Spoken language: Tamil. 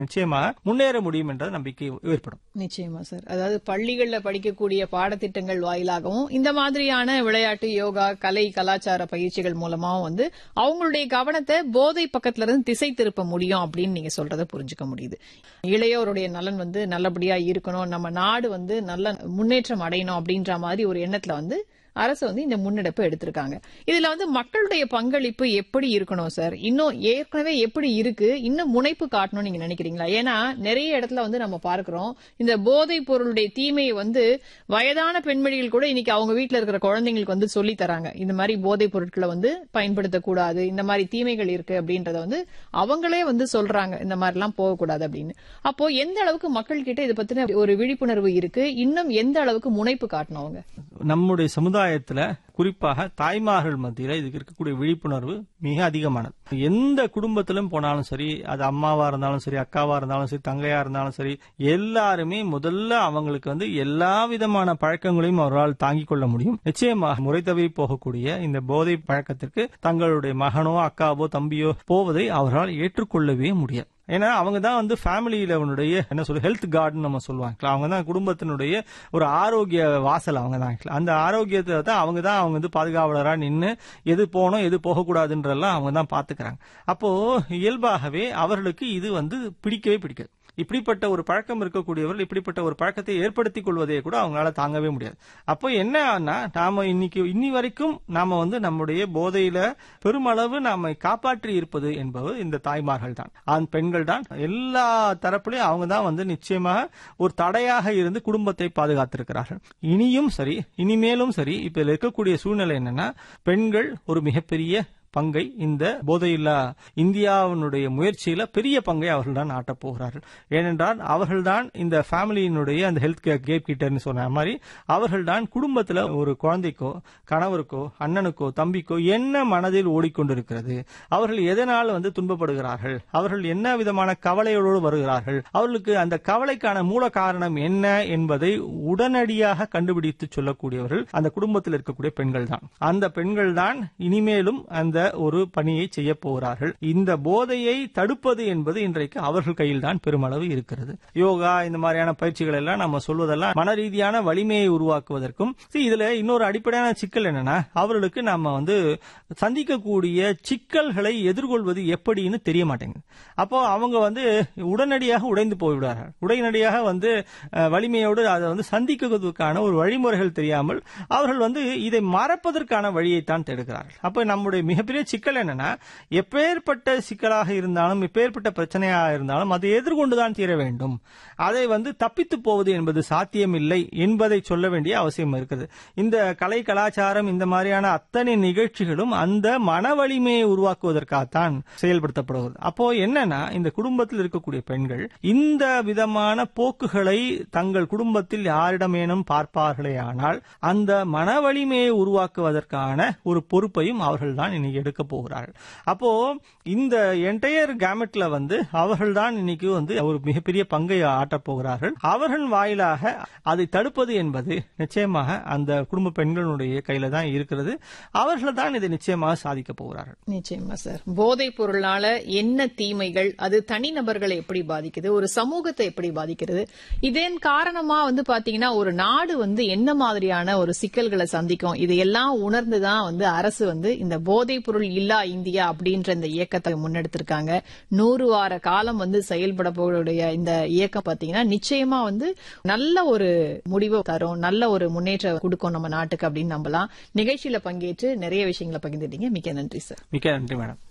நிச்சயமாக முன்னேற முடியும் என்ற நம்பிக்கை ஏற்படும் நிச்சயமா சார் அதாவது பள்ளிகள்ல படிக்கக்கூடிய பாடத்திட்டங்கள் வாயிலாகவும் இந்த மாதிரியான விளையாட்டு யோகா கலை கலாச்சார பயிற்சிகள் மூலமாவும் வந்து அவங்களுடைய கவனத்தை போதை பக்கத்துல இருந்து திசை திருப்ப முடியும் அப்படின்னு நீங்க சொல்றதை புரிஞ்சுக்க முடியுது இளையோருடைய நலன் வந்து நல்லபடியா இருக்கணும் நம்ம நாடு வந்து நல்ல முன்னேற்றம் அடையணும் அப்படின்ற மாதிரி ஒரு எண்ணத்துல வந்து அரசு வந்து இந்த முன்னெடுப்பு எடுத்திருக்காங்க இதுல வந்து மக்களுடைய பங்களிப்பு எப்படி இருக்கணும் சார் இன்னும் ஏற்கனவே எப்படி இருக்கு இன்னும் முனைப்பு காட்டணும்னு நீங்க நினைக்கிறீங்களா ஏன்னா நிறைய இடத்துல வந்து நம்ம பார்க்கிறோம் இந்த போதைப் பொருளுடைய தீமையை வந்து வயதான பெண்மணிகள் கூட இன்னைக்கு அவங்க வீட்ல இருக்கிற குழந்தைங்களுக்கு வந்து சொல்லி தராங்க இந்த மாதிரி போதைப் பொருட்களை வந்து பயன்படுத்தக்கூடாது இந்த மாதிரி தீமைகள் இருக்கு அப்படின்றத வந்து அவங்களே வந்து சொல்றாங்க இந்த மாதிரி எல்லாம் போகக்கூடாது அப்படின்னு அப்போ எந்த அளவுக்கு மக்கள் கிட்ட இதை பத்தின ஒரு விழிப்புணர்வு இருக்கு இன்னும் எந்த அளவுக்கு முனைப்பு காட்டணும் அவங்க நம்முடைய சமுதாயத்துல குறிப்பாக தாய்மார்கள் மத்தியில இதுக்கு இருக்கக்கூடிய விழிப்புணர்வு மிக அதிகமானது எந்த குடும்பத்திலும் போனாலும் சரி அது அம்மாவா இருந்தாலும் சரி அக்காவா இருந்தாலும் சரி தங்கையா இருந்தாலும் சரி எல்லாருமே முதல்ல அவங்களுக்கு வந்து எல்லா விதமான பழக்கங்களையும் அவரால் தாங்கிக் கொள்ள முடியும் நிச்சயமாக முறை தவறி போகக்கூடிய இந்த போதை பழக்கத்திற்கு தங்களுடைய மகனோ அக்காவோ தம்பியோ போவதை அவரால் ஏற்றுக்கொள்ளவே முடியாது ஏன்னா அவங்க தான் வந்து ஃபேமிலியில அவனுடைய என்ன சொல்ல ஹெல்த் கார்டுன்னு நம்ம சொல்லுவாங்க அவங்க தான் குடும்பத்தினுடைய ஒரு ஆரோக்கிய வாசல் அவங்க தான் அந்த ஆரோக்கியத்தை தான் அவங்க தான் அவங்க வந்து பாதுகாவலரா நின்று எது போகணும் எது போகக்கூடாதுன்றெல்லாம் அவங்க தான் பாத்துக்கிறாங்க அப்போ இயல்பாகவே அவர்களுக்கு இது வந்து பிடிக்கவே பிடிக்காது இப்படிப்பட்ட ஒரு பழக்கம் இருக்கக்கூடியவர்கள் இப்படிப்பட்ட ஒரு பழக்கத்தை ஏற்படுத்திக் கொள்வதை கூட அவங்களால தாங்கவே முடியாது அப்போ என்ன ஆனா நாம இன்னைக்கு இன்னி வரைக்கும் நாம வந்து நம்முடைய போதையில பெருமளவு நாம காப்பாற்றி இருப்பது என்பது இந்த தாய்மார்கள் தான் ஆண் பெண்கள் தான் எல்லா தரப்புலையும் அவங்க தான் வந்து நிச்சயமாக ஒரு தடையாக இருந்து குடும்பத்தை பாதுகாத்திருக்கிறார்கள் இனியும் சரி இனிமேலும் சரி இப்ப இதுல இருக்கக்கூடிய சூழ்நிலை என்னன்னா பெண்கள் ஒரு மிகப்பெரிய பங்கை இந்த போதையில்லா இந்தியாவினுடைய முயற்சியில பெரிய பங்கை அவர்கள் தான் ஆட்டப் போகிறார்கள் ஏனென்றால் அவர்கள்தான் இந்த ஃபேமிலியினுடைய அந்த ஹெல்த் கேர் கேப் கிட்டர்னு சொன்ன மாதிரி அவர்கள்தான் குடும்பத்துல ஒரு குழந்தைக்கோ கணவருக்கோ அண்ணனுக்கோ தம்பிக்கோ என்ன மனதில் ஓடிக்கொண்டிருக்கிறது அவர்கள் எதனால் வந்து துன்பப்படுகிறார்கள் அவர்கள் என்ன விதமான கவலையோடு வருகிறார்கள் அவர்களுக்கு அந்த கவலைக்கான மூல காரணம் என்ன என்பதை உடனடியாக கண்டுபிடித்து சொல்லக்கூடியவர்கள் அந்த குடும்பத்தில் இருக்கக்கூடிய பெண்கள் தான் அந்த பெண்கள் தான் இனிமேலும் அந்த ஒரு பணியை செய்ய போகிறார்கள் இந்த போதையை தடுப்பது என்பது இன்றைக்கு அவர்கள் கையில் தான் பெருமளவு இருக்கிறது யோகா இந்த மாதிரியான பயிற்சிகள் எல்லாம் நம்ம சொல்வதெல்லாம் மன ரீதியான வலிமையை உருவாக்குவதற்கும் see, இதுல இன்னொரு அடிப்படையான சிக்கல் என்னன்னா அவர்களுக்கு நம்ம வந்து சந்திக்கக்கூடிய சிக்கல்களை எதிர்கொள்வது எப்படின்னு தெரிய மாட்டேங்குது அப்போ அவங்க வந்து உடனடியாக உடைந்து போய்விடுவார்கள் உடனடியாக வந்து அஹ், வலிமையோடு அதை வந்து சந்திக்குவதற்கான ஒரு வழிமுறைகள் தெரியாமல் அவர்கள் வந்து இதை மறப்பதற்கான வழியைத்தான் தேடுகிறார்கள் அப்ப நம்முடைய மிகப்பெரிய சிக்கல் என்னன்னா எப்பேற்பட்ட சிக்கலாக இருந்தாலும் எப்பேற்பட்ட பிரச்சனையாக இருந்தாலும் அதை எதிர்கொண்டுதான் தீர வேண்டும் அதை வந்து தப்பித்து போவது என்பது சாத்தியமில்லை என்பதை சொல்ல வேண்டிய அவசியம் இருக்குது இந்த கலை கலாச்சாரம் இந்த மாதிரியான அத்தனை நிகழ்ச்சிகளும் அந்த மன வலிமையை உருவாக்குவதற்காகத்தான் செயல்படுத்தப்படுவது அப்போ என்னன்னா இந்த குடும்பத்தில் இருக்கக்கூடிய பெண்கள் இந்த விதமான போக்குகளை தங்கள் குடும்பத்தில் யாரிடமேனும் பார்ப்பார்களே ஆனால் அந்த மன வலிமையை உருவாக்குவதற்கான ஒரு பொறுப்பையும் அவர்கள் தான் இன்னைக்கு எடுக்க போகிறார்கள் அப்போ இந்த என்டையர் கேமெட்ல வந்து அவர்கள் தான் இன்னைக்கு வந்து ஒரு மிகப்பெரிய பங்கை ஆட்டப் போகிறார்கள் அவர்கள் வாயிலாக அதை தடுப்பது என்பது நிச்சயமாக அந்த குடும்ப பெண்களுடைய கையில தான் இருக்கிறது அவர்கள் தான் இதை நிச்சயமாக சாதிக்க போகிறார்கள் நிச்சயமா சார் போதைப் பொருளால என்ன தீமைகள் அது தனிநபர்களை எப்படி பாதிக்குது ஒரு சமூகத்தை எப்படி பாதிக்கிறது இதன் காரணமா வந்து பாத்தீங்கன்னா ஒரு நாடு வந்து என்ன மாதிரியான ஒரு சிக்கல்களை சந்திக்கும் இதையெல்லாம் உணர்ந்துதான் வந்து அரசு வந்து இந்த போதைப் பொருள் இல்லா இந்தியா அப்படின்ற இந்த இயக்கத்தை முன்னெடுத்திருக்காங்க நூறு வார காலம் வந்து செயல்பட போகக்கூடிய இந்த இயக்கம் பாத்தீங்கன்னா நிச்சயமா வந்து நல்ல ஒரு முடிவு தரும் நல்ல ஒரு முன்னேற்றம் கொடுக்கும் நம்ம நாட்டுக்கு அப்படின்னு நம்பலாம் நிகழ்ச்சியில பங்கேற்று நிறைய விஷயங்களை பகிர்ந்துட்டீங்க மிக்க நன்றி சார் மிக்க நன்றி மேடம்